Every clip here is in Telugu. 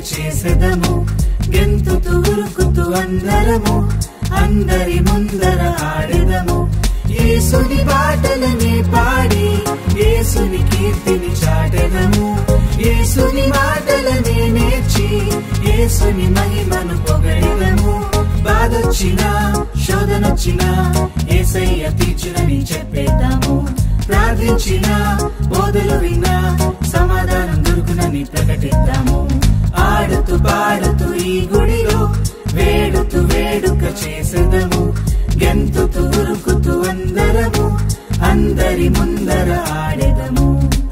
చేసెదము గెంతుతూ ఉరుకుతూ అందరము అందరి ముందర ఆడెదము యేసుని పాటలని పాడి యేసుని కీర్తిని చాటెదము యేసుని మాటలని నేర్చి యేసుని మహిమను పొగడెదము బాధొచ్చినా శోధనొచ్చినా ఏసయ్య తీర్చునని చెప్పేద్దాము ప్రార్థించినా బోధలు విన్నా సమాధానం దొరుకునని ప్రకటిద్దాము ఆడుతూ పాడుతూ ఈ గుడిలో వేడుతూ వేడుక చేసేదము గెంతుతూ ఉరుకుతూ అందరము అందరి ముందర ఆడెదము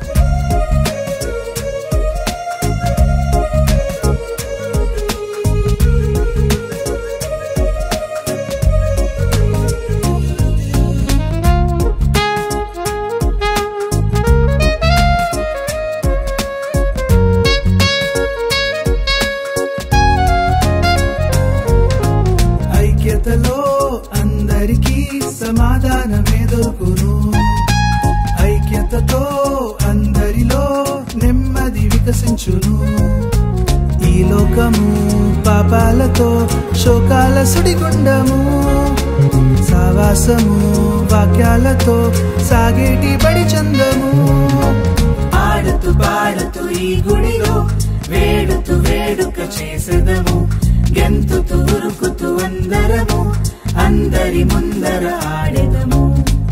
ఐక్యతలో అందరికీ సమాధానమే దొరుకును ఐక్యతతో అందరిలో నెమ్మది వికసించును ఈ లోకము పాపాలతో శోకాల సుడిగుండము సావాసము వాక్యాలతో సాగేటి బడి చందము ఆడుతూ పాడుతూ ఈ గుడిలో వేడుతూ వేడుక చేసేదము గెంతుతూ ఉరుకుతూ అందరము అందరి ముందర ఆడెదము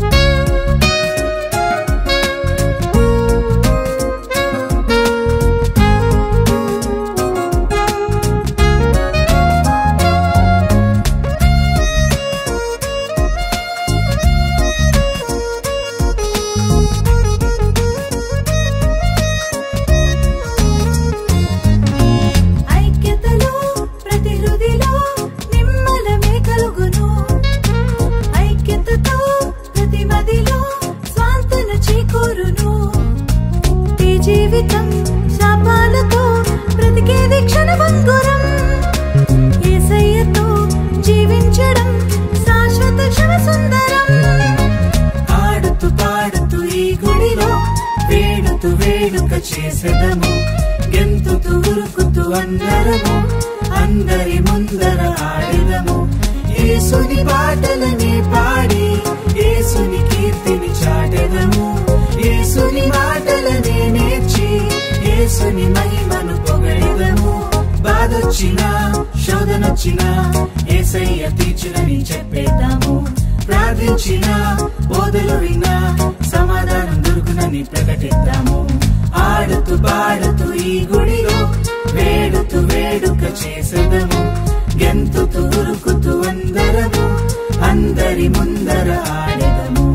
ఐక్యతలో ప్రతి హృదిలో నిమ్మలమే కలుగును ఐక్యతతో ప్రతి మదిలో స్వాంతన చేకూరును ఈ జీవితం శాపాలతో బ్రతికేది క్షణభంగురం యేసయ్యతో జీవించడం శాశ్వత క్షణ సుందరం ఆడుతూ పాడుతూ ఈ గుడిలో వేడుతూ వేడుక చేసేదము గెంతుతూ ఉరుకుతూ అందరము అందరి ముందర ఆడెదము యేసుని పాటలని పాడి యేసుని కీర్తిని చాటెదము యేసుని మాటలని నేర్చి యేసుని మహిమను పొగడెదము బాధొచ్చినా శోధనొచ్చినా ఏసయ్య తీర్చునని చెప్పేద్దాము ప్రార్థించినా బోధలు విన్నా సమాధానం దొరుకునని ప్రకటిద్దాము ఆడుతూ పాడుతూ ఈ గుడిలో వేడుతూ వేడుక చేసేదము గెంతుతూ ఉరుకుతూ అందరము అందరి ముందర ఆడెదము